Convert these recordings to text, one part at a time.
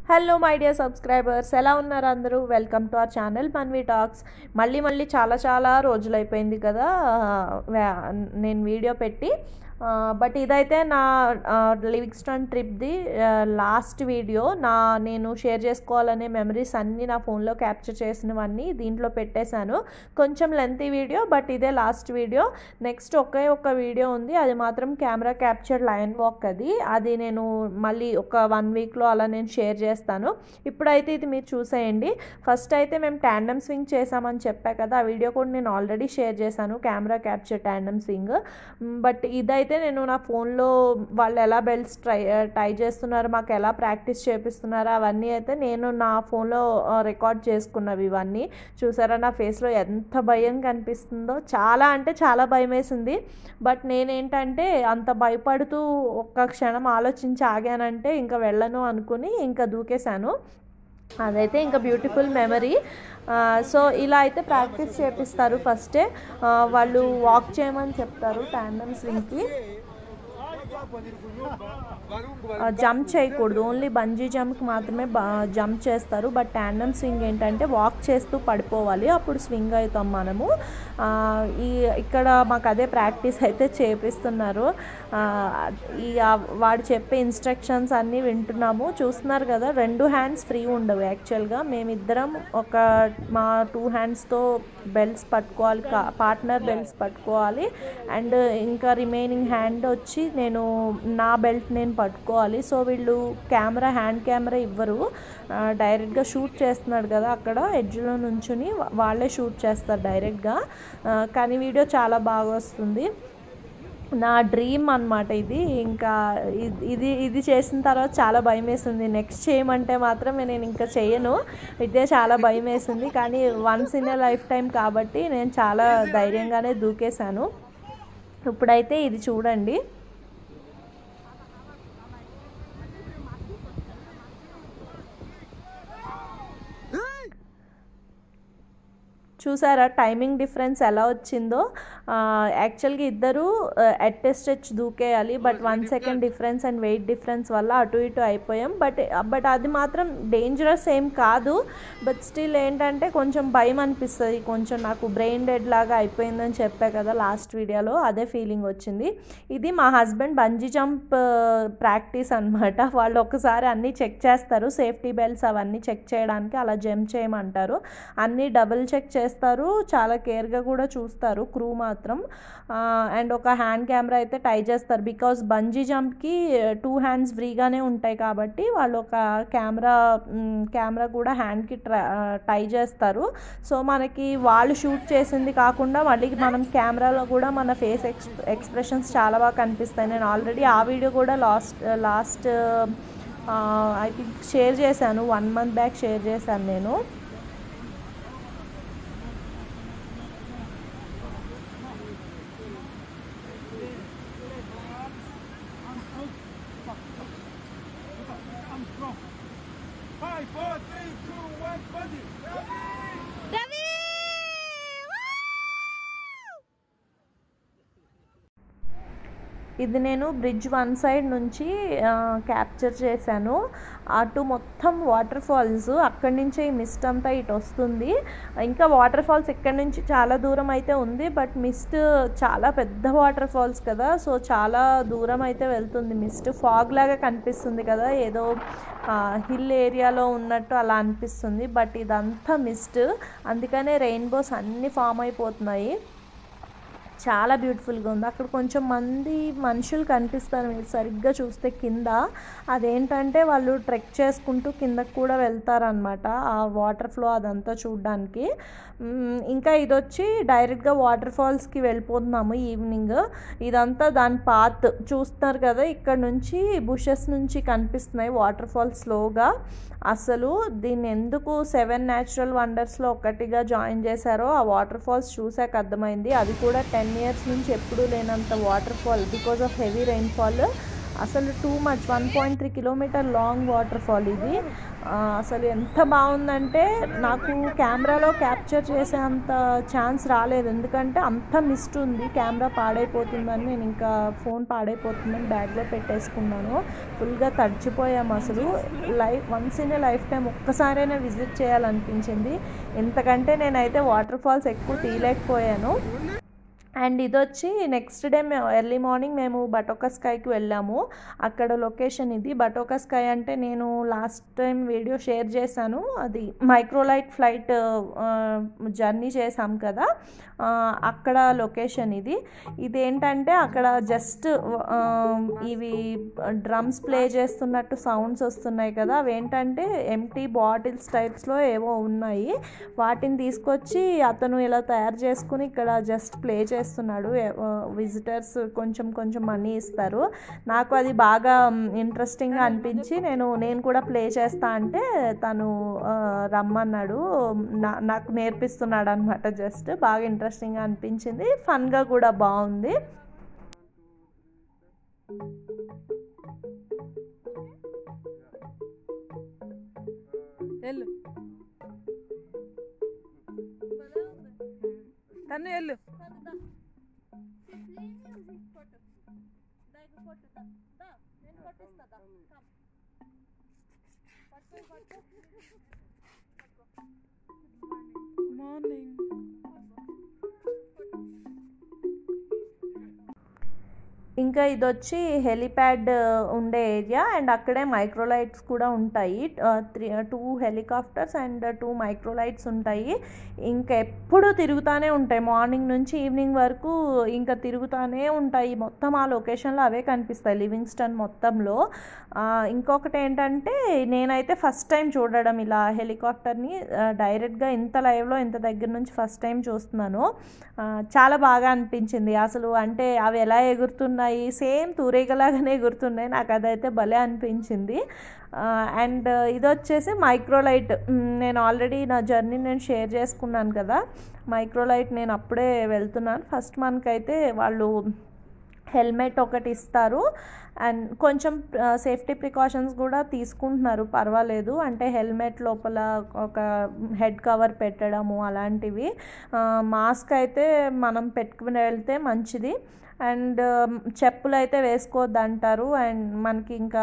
Hello my dear subscribers ఎలా ఉన్నారు అందరూ welcome to our channel Manvi talks మళ్ళీ మళ్ళీ చాలా చాలా రోజులు అయిపోయింది కదా వా- నేను వీడియో పెట్టి బట్ ఇదైతే నా లివింగ్స్టన్ ట్రిప్ది లాస్ట్ వీడియో నా నేను షేర్ చేసుకోవాలనే మెమరీస్ అన్నీ నా ఫోన్లో క్యాప్చర్ చేసినవన్నీ దీంట్లో పెట్టేశాను కొంచెం లెంతీ వీడియో బట్ ఇదే లాస్ట్ వీడియో నెక్స్ట్ ఒకే ఒక వీడియో ఉంది అది మాత్రం కెమెరా క్యాప్చర్ లైన్ వాక్ అది అది నేను మళ్ళీ ఒక వన్ వీక్లో అలా నేను షేర్ చేస్తాను ఇప్పుడైతే ఇది మీరు చూసేయండి ఫస్ట్ అయితే మేము ట్యాండమ్ స్వింగ్ చేసామని చెప్పా కదా ఆ వీడియో కూడా నేను ఆల్రెడీ షేర్ చేశాను camera capture tandem swing but ఇదైతే నేను నా ఫోన్లో వాళ్ళు ఎలా బెల్ట్స్ ట్రై ట్రై చేస్తున్నారు మాకు ఎలా ప్రాక్టీస్ చేపిస్తున్నారు అవన్నీ అయితే నేను నా ఫోన్లో రికార్డ్ చేసుకున్నవి ఇవన్నీ చూసారా నా ఫేస్లో ఎంత భయం కనిపిస్తుందో చాలా అంటే చాలా భయం వేసింది బట్ నేనేంటంటే అంత భయపడుతూ ఒక్క క్షణం ఆలోచించి ఆగానంటే ఇంకా వెళ్ళను అనుకుని ఇంకా దూకేశాను అదైతే ఇంకా బ్యూటిఫుల్ మెమరీ సో ఇలా అయితే ప్రాక్టీస్ చేపిస్తారు ఫస్టే ఆ, వాళ్ళు వాక్ చేయమని చెప్తారు ట్యాండమ్ స్వింగ్కి జంప్ చేయకూడదు ఓన్లీ బంజీ జంప్కి మాత్రమే జంప్ చేస్తారు బట్ ట్యాండమ్ స్వింగ్ ఏంటంటే వాక్ చేస్తూ పడిపోవాలి అప్పుడు స్వింగ్ అవుతాం మనము ఆ, ఈ ఇక్కడ మాకు అదే ప్రాక్టీస్ అయితే చేపిస్తున్నారు ఆ, ఈ ఆ, వాడు చెప్పే ఇన్స్ట్రక్షన్స్ అన్నీ వింటున్నాము చూస్తున్నారు కదా రెండు హ్యాండ్స్ ఫ్రీ ఉండవు యాక్చువల్గా మేమిద్దరం ఒక మా టూ హ్యాండ్స్తో బెల్ట్స్ పట్టుకోవాలి పార్ట్నర్ బెల్ట్స్ పట్టుకోవాలి అండ్ ఇంకా రిమైనింగ్ హ్యాండ్ వచ్చి నేను నా బెల్ట్ నేను పట్టుకోవాలి సో వీళ్ళు కెమెరా హ్యాండ్ కెమెరా ఇవ్వరు ఆ, డైరెక్ట్గా షూట్ చేస్తున్నాడు కదా అక్కడ ఎడ్జ్లో నుంచుని వా- వాళ్ళే షూట్ చేస్తారు డైరెక్ట్గా ఆ, కానీ వీడియో చాలా బాగా వస్తుంది నా డ్రీమ్ అన్నమాట ఇది ఇంకా ఇ- ఇది ఇది చేసిన తర్వాత చాలా భయం వేసింది నెక్స్ట్ చేయమంటే మాత్రం నేను ఇంకా చేయను ఇదే చాలా భయం వేసింది కానీ once in a lifetime కాబట్టి నేను చాలా ధైర్యంగానే దూకేశాను ఇప్పుడైతే ఇది చూడండి చూసారా టైమింగ్ డిఫరెన్స్ ఎలా వచ్చిందో యాక్చువల్గా ఇద్దరు అట్ స్ట్రెచ్ దూకేయాలి but one second difference and weight difference వల్ల అటు ఇటు అయిపోయాం బట్ బట్ అది మాత్రం డేంజరస్ ఏం కాదు బట్ స్టిల్ ఏంటంటే కొంచెం భయం అనిపిస్తుంది కొంచెం నాకు బ్రెయిన్ డెడ్ లాగా అయిపోయిందని చెప్పా కదా లాస్ట్ వీడియోలో అదే ఫీలింగ్ వచ్చింది ఇది మా హస్బెండ్ బంజీ జంప్ ప్రాక్టీస్ అనమాట వాళ్ళు ఒకసారి అన్నీ చెక్ చేస్తారు సేఫ్టీ బెల్ట్స్ అవన్నీ చెక్ చేయడానికి అలా జంప్ చేయమంటారు అన్నీ డబుల్ చెక్ చేస్తారు చాలా కేర్గా కూడా చూస్తారు క్రూ మాత్రం అండ్ ఒక హ్యాండ్ కెమెరా అయితే టై చేస్తారు బికాస్ బంజీ జంప్కి టూ హ్యాండ్స్ ఫ్రీగానే ఉంటాయి కాబట్టి వాళ్ళు ఒక కెమెరా కెమెరా కూడా హ్యాండ్కి టై చేస్తారు సో మనకి వాళ్ళు షూట్ చేసింది కాకుండా మళ్ళీ మనం కెమెరాలో కూడా మన ఫేస్ ఎక్స్ ఎక్స్ప్రెషన్స్ చాలా బాగా కనిపిస్తాయి నేను ఆల్రెడీ ఆ వీడియో కూడా last last I think share చేశాను వన్ మంత్ బ్యాక్ షేర్ చేశాను నేను Five, four, three, two, one, buddy. ఇది నేను బ్రిడ్జ్ వన్ సైడ్ నుంచి క్యాప్చర్ చేశాను అటు మొత్తం వాటర్ ఫాల్స్ అక్కడి నుంచే ఈ మిస్ట్ అంతా ఇటు వస్తుంది ఇంకా వాటర్ ఫాల్స్ ఇక్కడ నుంచి చాలా దూరం అయితే ఉంది బట్ మిస్ట్ చాలా పెద్ద వాటర్ ఫాల్స్ కదా సో చాలా దూరం అయితే వెళ్తుంది మిస్ట్ ఫాగ్ లాగా కనిపిస్తుంది కదా ఏదో హిల్ ఏరియాలో ఉన్నట్టు అలా అనిపిస్తుంది బట్ ఇదంతా మిస్ట్ అందుకనే రెయిన్బోస్ అన్నీ ఫామ్ అయిపోతున్నాయి చాలా బ్యూటిఫుల్గా ఉంది అక్కడ కొంచెం మంది మనుషులు కనిపిస్తారు మీరు సరిగ్గా చూస్తే కింద అదేంటంటే వాళ్ళు ట్రెక్ చేసుకుంటూ కిందకు కూడా వెళ్తారనమాట ఆ వాటర్ ఫ్లో అదంతా చూడడానికి మ్, ఇంకా ఇది వచ్చి డైరెక్ట్గా వాటర్ ఫాల్స్కి వెళ్ళిపోతున్నాము ఈవినింగ్ ఇదంతా దాని పాత్ చూస్తున్నారు కదా ఇక్కడ నుంచి బుషెస్ నుంచి కనిపిస్తున్నాయి వాటర్ ఫాల్స్ స్లోగా అసలు దీన్ని ఎందుకు సెవెన్ న్యాచురల్ వండర్స్లో ఒకటిగా జాయిన్ చేశారో ఆ వాటర్ ఫాల్స్ చూసాక అర్థమైంది అది కూడా టెన్ ఇయర్స్ నుంచి ఎప్పుడూ లేనంత waterfall because of heavy rainfall అసలు too much one point three kilometre long waterfall ఇది ఆ, అసలు ఎంత బాగుందంటే నాకు కెమెరాలో క్యాప్చర్ చేసే అంత ఛాన్స్ రాలేదు ఎందుకంటే అంత మిస్ట్ ఉంది కెమెరా పాడైపోతుందని నేను ఇంకా ఫోన్ పాడైపోతుందని బ్యాగ్లో పెట్టేసుకున్నాను ఫుల్గా తడిచిపోయాము అసలు life once in a lifetime ఒక్కసారైనా విజిట్ చేయాలనిపించింది ఎంతకంటే నేనైతే వాటర్ ఫాల్స్ ఎక్కువ తీయలేకపోయాను అండ్ ఇది వచ్చి నెక్స్ట్ డే మేము ఎర్లీ మార్నింగ్ మేము బటోకా స్కైకి వెళ్ళాము అక్కడ లొకేషన్ ఇది బటోకా స్కై అంటే నేను లాస్ట్ టైం వీడియో షేర్ చేశాను అది మైక్రోలైట్ ఫ్లైట్ జర్నీ చేసాం కదా ఆ, అక్కడ లొకేషన్ ఇది ఇదేంటంటే అక్కడ జస్ట్ ఇవి డ్రమ్స్ ప్లే చేస్తున్నట్టు సౌండ్స్ వస్తున్నాయి కదా అవి ఏంటంటే ఎంటీ బాటిల్స్ టైప్స్లో ఏవో ఉన్నాయి వాటిని తీసుకొచ్చి అతను ఇలా తయారు చేసుకుని ఇక్కడ జస్ట్ ప్లే చేస్తున్నాడు విజిటర్స్ కొంచెం కొంచెం మనీ ఇస్తారు నాకు అది బాగా ఇంట్రెస్టింగ్గా అనిపించి నేను నేను కూడా ప్లే చేస్తా అంటే తను ఆ, రమ్మన్నాడు నా- నాకు నేర్పిస్తున్నాడు అనమాట జస్ట్ బాగా ఇంట్రెస్టింగ్గా అనిపించింది ఫన్గా కూడా బాగుంది వెళ్ళు తను వెళ్ళు మార్నింగ్ ఇంకా ఇది వచ్చి హెలిప్యాడ్ ఉండే ఏరియా అండ్ అక్కడే మైక్రోలైట్స్ కూడా ఉంటాయి three two helicopters and two microlights ఉంటాయి ఇంకా ఎప్పుడు తిరుగుతూనే ఉంటాయి మార్నింగ్ నుంచి ఈవినింగ్ వరకు ఇంకా తిరుగుతూనే ఉంటాయి మొత్తం ఆ లొకేషన్లో అవే కనిపిస్తాయి లివింగ్స్టన్ మొత్తంలో ఆ, ఇంకొకటి ఏంటంటే నేనైతే ఫస్ట్ టైం చూడడం ఇలా హెలికాప్టర్ని డైరెక్ట్గా ఇంత లైవ్లో ఇంత దగ్గర నుంచి ఫస్ట్ టైం చూస్తున్నాను ఆ, చాలా బాగా అనిపించింది అసలు అంటే అవి ఎలా ఎగురుతున్నాయి సేమ్ తూరేగలాగానే ఎగురుతున్నాయి నాకు అదైతే భలే అనిపించింది అండ్ ఇది వచ్చేసి మైక్రోలైట్ మ్, నేను ఆల్రెడీ నా జర్నీ నేను షేర్ చేసుకున్నాను కదా మైక్రోలైట్ నేను అప్పుడే వెళ్తున్నాను ఫస్ట్ మనకైతే వాళ్ళు హెల్మెట్ ఒకటి ఇస్తారు అండ్ కొంచెం సేఫ్టీ ప్రికాషన్స్ కూడా తీసుకుంటున్నారు పర్వాలేదు అంటే హెల్మెట్ లోపల ఒక హెడ్ కవర్ పెట్టడము అలాంటివి మాస్క్ అయితే మనం పెట్టుకుని వెళ్తే మంచిది అండ్ చెప్పులు అయితే వేసుకోవద్దు అంటారు అండ్ మనకి ఇంకా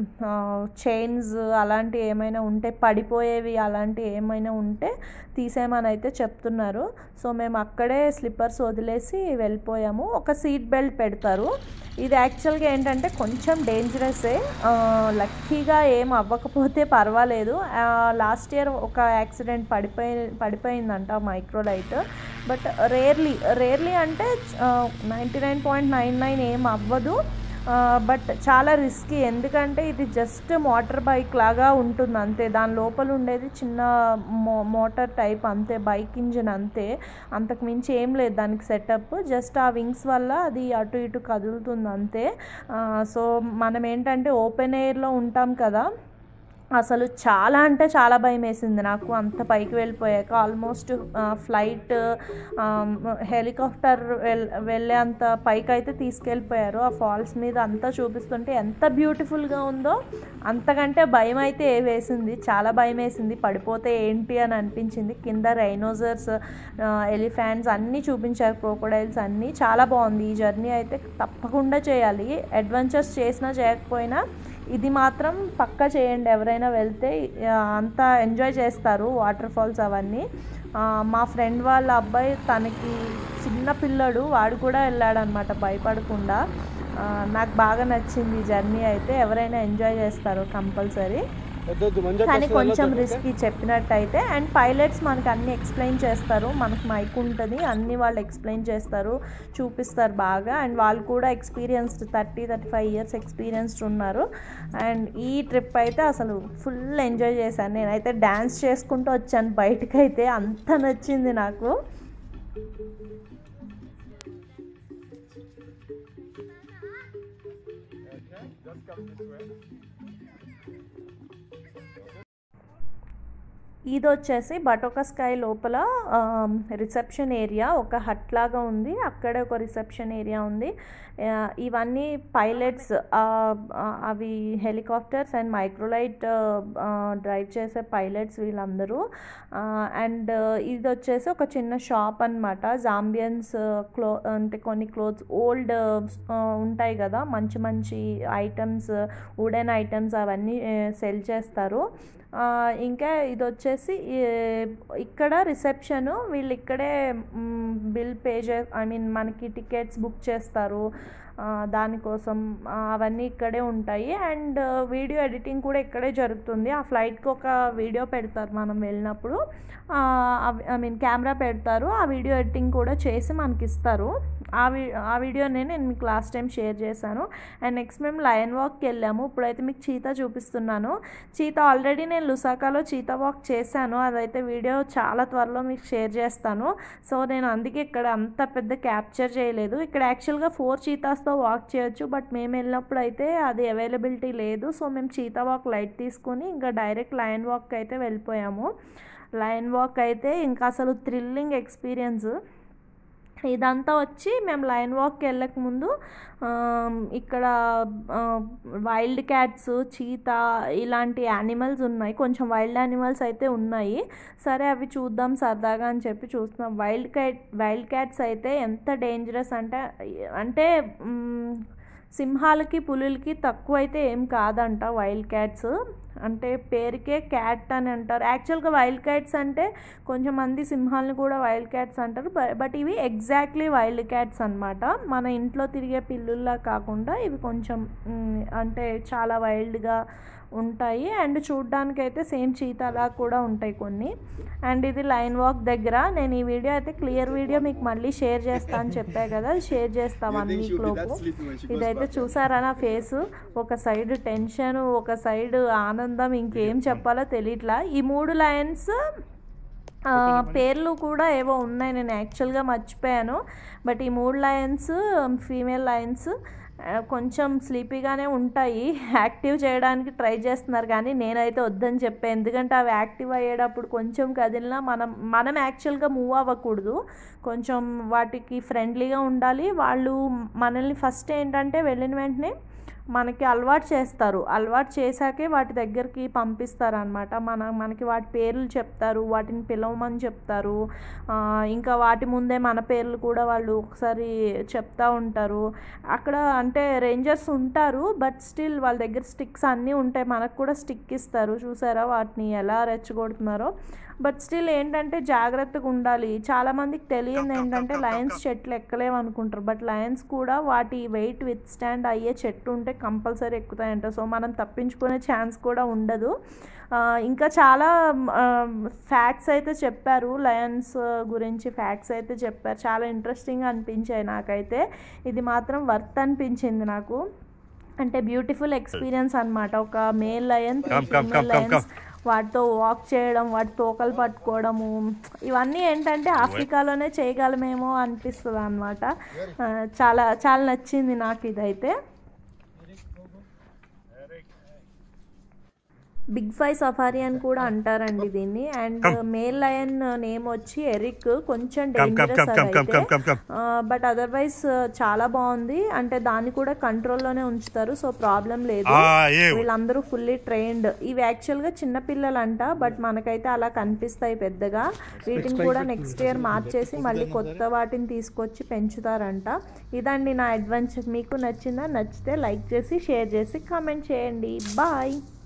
చైన్స్ అలాంటివి ఏమైనా ఉంటే పడిపోయేవి అలాంటివి ఏమైనా ఉంటే తీసేయమని అయితే చెప్తున్నారు సో మేము అక్కడే స్లిప్పర్స్ వదిలేసి వెళ్ళిపోయాము ఒక సీట్ బెల్ట్ పెడతారు ఇది యాక్చువల్గా ఏంటంటే కొంచెం డేంజరసే లక్కీగా ఏం అవ్వకపోతే పర్వాలేదు లాస్ట్ ఇయర్ ఒక యాక్సిడెంట్ పడిపోయి పడిపోయిందంట మైక్రోలైట్ బట్ రేర్లీ రేర్లీ అంటే ninety nine point nine nine ఏం అవ్వదు బట్ చాలా రిస్కీ ఎందుకంటే ఇది జస్ట్ మోటార్ బైక్ లాగా ఉంటుంది అంతే దాని లోపల ఉండేది చిన్న మో మోటార్ టైప్ అంతే బైక్ ఇంజిన్ అంతే అంతకు మించి ఏం లేదు దానికి సెటప్ జస్ట్ ఆ వింగ్స్ వల్ల అది అటు ఇటు కదులుతుంది అంతే సో మనం ఏంటంటే ఓపెన్ ఎయిర్లో ఉంటాం కదా అసలు చాలా అంటే చాలా భయం వేసింది నాకు అంత పైకి వెళ్ళిపోయాక ఆల్మోస్ట్ ఫ్లైట్ హెలికాప్టర్ వెల్ వెళ్ళే అంత పైకి అయితే తీసుకెళ్ళిపోయారు ఆ ఫాల్స్ మీద అంతా చూపిస్తుంటే ఎంత బ్యూటిఫుల్గా ఉందో అంతకంటే భయం అయితే ఏ వేసింది చాలా భయం వేసింది పడిపోతే ఏంటి అని అనిపించింది కింద రైనోజర్స్ ఎలిఫెంట్స్ అన్నీ చూపించారు క్రోకోడైల్స్ అన్నీ చాలా బాగుంది ఈ జర్నీ అయితే తప్పకుండా చేయాలి అడ్వెంచర్స్ చేసినా చేయకపోయినా ఇది మాత్రం పక్కా చేయండి ఎవరైనా వెళ్తే ఆ, అంతా ఎంజాయ్ చేస్తారు వాటర్ ఫాల్స్ అవన్నీ ఆ, మా ఫ్రెండ్ వాళ్ళ అబ్బాయి తనకి చిన్న పిల్లడు వాడు కూడా వెళ్ళాడనమాట భయపడకుండా ఆ, నాకు బాగా నచ్చింది ఈ జర్నీ అయితే ఎవరైనా ఎంజాయ్ చేస్తారు కంపల్సరీ కానీ కొంచెం రిస్కీ చెప్పినట్టయితే అండ్ పైలట్స్ మనకి అన్ని ఎక్స్ప్లెయిన్ చేస్తారు మనకు మైక్ ఉంటుంది అన్ని వాళ్ళు ఎక్స్ప్లెయిన్ చేస్తారు చూపిస్తారు బాగా అండ్ వాళ్ళు కూడా experienced thirty thirty five years experienced ఉన్నారు అండ్ ఈ ట్రిప్ అయితే అసలు ఫుల్ ఎంజాయ్ చేశాను నేనైతే డ్యాన్స్ చేసుకుంటూ వచ్చాను బయటకైతే అంత నచ్చింది నాకు ఇది వచ్చేసి బటోకా స్కై లోపల రిసెప్షన్ ఏరియా ఒక హట్ లాగా ఉంది అక్కడే ఒక రిసెప్షన్ ఏరియా ఉంది ఆ, ఇవన్నీ పైలట్స్ అవి హెలికాప్టర్స్ అండ్ మైక్రోలైట్ డ్రైవ్ చేసే పైలట్స్ వీళ్ళందరూ అండ్ ఇది వచ్చేసి ఒక చిన్న షాప్ అనమాట జాంబియన్స్ క్లో అంటే కొన్ని క్లోత్స్ ఓల్డ్ ఉంటాయి కదా మంచి మంచి ఐటమ్స్ వుడెన్ ఐటమ్స్ అవన్నీ సెల్ చేస్తారు ఆ, ఇంకా ఇది వచ్చేసి ఈ- ఇక్కడ రిసెప్షను వీళ్ళు ఇక్కడే బిల్ పే చే ఐ మీన్ మనకి టికెట్స్ బుక్ చేస్తారు ఆ, దానికోసం ఆ, అవన్నీ ఇక్కడే ఉంటాయి అండ్ వీడియో ఎడిటింగ్ కూడా ఇక్కడే జరుగుతుంది ఆ ఫ్లైట్కి ఒక వీడియో పెడతారు మనం వెళ్ళినప్పుడు ఐ మీన్ కెమెరా పెడతారు ఆ వీడియో ఎడిటింగ్ కూడా చేసి మనకి ఇస్తారు ఆ వీ ఆ వీడియోనే నేను మీకు లాస్ట్ టైం షేర్ చేశాను అండ్ నెక్స్ట్ మేము లయన్ వాక్కి వెళ్ళాము ఇప్పుడైతే మీకు చీతా చూపిస్తున్నాను చీతా ఆల్రెడీ నేను లుసాకాలో చీతా వాక్ చేశాను అదైతే వీడియో చాలా త్వరలో మీకు షేర్ చేస్తాను సో నేను అందుకే ఇక్కడ అంత పెద్ద క్యాప్చర్ చేయలేదు ఇక్కడ యాక్చువల్గా ఫోర్ చీతాస్తో వాక్ చేయొచ్చు బట్ మేము వెళ్ళినప్పుడు అయితే అది అవైలబిలిటీ లేదు సో మేము చీతా వాక్ లైట్ తీసుకొని ఇంకా డైరెక్ట్ లయన్ వాక్ అయితే వెళ్ళిపోయాము లయన్ వాక్ అయితే ఇంకా అసలు థ్రిల్లింగ్ ఎక్స్పీరియన్స్ ఇదంతా వచ్చి మేము లైన్ వాక్కి వెళ్ళక ముందు ఆమ్, ఇక్కడ వైల్డ్ క్యాట్స్ చీతా ఇలాంటి యానిమల్స్ ఉన్నాయి కొంచెం వైల్డ్ యానిమల్స్ అయితే ఉన్నాయి సరే అవి చూద్దాం సరదాగా అని చెప్పి చూస్తున్నాం వైల్డ్ క్యాట్ వైల్డ్ క్యాట్స్ అయితే ఎంత డేంజరస్ అంటే అంటే మ్, సింహాలకి పులులకి తక్కువ అయితే ఏం కాదంట వైల్డ్ క్యాట్స్ అంటే పేరుకే క్యాట్ అని అంటారు యాక్చువల్గా వైల్డ్ క్యాట్స్ అంటే కొంచెం మంది సింహాలను కూడా వైల్డ్ క్యాట్స్ అంటారు బ- బట్ ఇవి ఎగ్జాక్ట్లీ వైల్డ్ క్యాట్స్ అన్నమాట మన ఇంట్లో తిరిగే పిల్లుల్లా కాకుండా ఇవి కొంచెం మ్, అంటే చాలా వైల్డ్గా ఉంటాయి అండ్ చూడ్డానికి అయితే సేమ్ చీతాలా కూడా ఉంటాయి కొన్ని అండ్ ఇది లైన్ వాక్ దగ్గర నేను ఈ వీడియో అయితే క్లియర్ వీడియో మీకు మళ్ళీ షేర్ చేస్తా అని చెప్పా కదా షేర్ చేస్తా one think week she'll be that లోపు sleepy when she goes ఇదైతే back. చూసారా నా ఫేస్ ఒక సైడ్ టెన్షన్ ఒక సైడ్ ఆనందం ఇంకేం చెప్పాలో తెలియట్లా ఈ మూడు లయన్స్ ఆ, పేర్లు కూడా ఏవో ఉన్నాయి నేను యాక్చువల్గా మర్చిపోయాను బట్ ఈ మూడు లయన్స్ ఫీమేల్ లయన్స్ కొంచెం స్లీపీగానే ఉంటాయి యాక్టివ్ చేయడానికి ట్రై చేస్తున్నారు కానీ నేనైతే వద్దని చెప్పాను ఎందుకంటే అవి యాక్టివ్ అయ్యేటప్పుడు కొంచెం కదిలినా మనం మనం యాక్చువల్గా మూవ్ అవ్వకూడదు కొంచెం వాటికి ఫ్రెండ్లీగా ఉండాలి వాళ్ళు మనల్ని ఫస్ట్ ఏంటంటే వెళ్ళిన వెంటనే మనకి అలవాటు చేస్తారు అలవాటు చేశాకే వాటి దగ్గరికి పంపిస్తారు అనమాట మన మనకి వాటి పేర్లు చెప్తారు వాటిని పిలవమని చెప్తారు ఆ, ఇంకా వాటి ముందే మన పేర్లు కూడా వాళ్ళు ఒకసారి చెప్తా ఉంటారు అక్కడ అంటే రేంజర్స్ ఉంటారు బట్ స్టిల్ వాళ్ళ దగ్గర స్టిక్స్ అన్నీ ఉంటాయి మనకు కూడా స్టిక్ ఇస్తారు చూసారా వాటిని ఎలా రెచ్చగొడుతున్నారో బట్ స్టిల్ ఏంటంటే జాగ్రత్తగా ఉండాలి చాలామందికి తెలియదు ఏంటంటే లయన్స్ చెట్లు ఎక్కలేవు అనుకుంటారు బట్ లయన్స్ కూడా వాటి వెయిట్ విత్ స్టాండ్ అయ్యే చెట్టు ఉంటే కంపల్సరీ ఎక్కుతాయంట సో మనం తప్పించుకునే ఛాన్స్ కూడా ఉండదు ఆ, ఇంకా చాలా ఫ్యాక్ట్స్ అయితే చెప్పారు లయన్స్ గురించి ఫ్యాక్ట్స్ అయితే చెప్పారు చాలా ఇంట్రెస్టింగ్గా అనిపించాయి నాకైతే ఇది మాత్రం వర్త్ అనిపించింది నాకు అంటే బ్యూటిఫుల్ ఎక్స్పీరియన్స్ అన్నమాట ఒక male lion three Come, come, female come, come, lions వాటితో వాక్ చేయడం వాటి తోకలు పట్టుకోవడము ఇవన్నీ ఏంటంటే ఆఫ్రికాలోనే చేయగలమేమో అనిపిస్తుంది అనమాట చాలా చాలా నచ్చింది నాకు ఇదైతే బిగ్ ఫై సఫారీ అని కూడా అంటారండి దీన్ని అండ్ మేల్ లయన్ నేమ్ వచ్చి ఎరిక్ కొంచెం Come, come, come, come, come, come, come, come. But otherwise చాలా బాగుంది అంటే దాన్ని కూడా కంట్రోల్లోనే ఉంచుతారు సో ప్రాబ్లం లేదు Ah, yeah. వీళ్ళందరూ ఫుల్లీ ట్రైన్డ్ ఇవి యాక్చువల్గా చిన్న పిల్లలంట బట్ మనకైతే అలా కనిపిస్తాయి పెద్దగా వీటిని కూడా నెక్స్ట్ ఇయర్ మార్చేసి మళ్ళీ కొత్త వాటిని తీసుకొచ్చి పెంచుతారంట ఇదండి నా అడ్వెంచర్ మీకు నచ్చిందా నచ్చితే లైక్ చేసి షేర్ చేసి కామెంట్ చేయండి బాయ్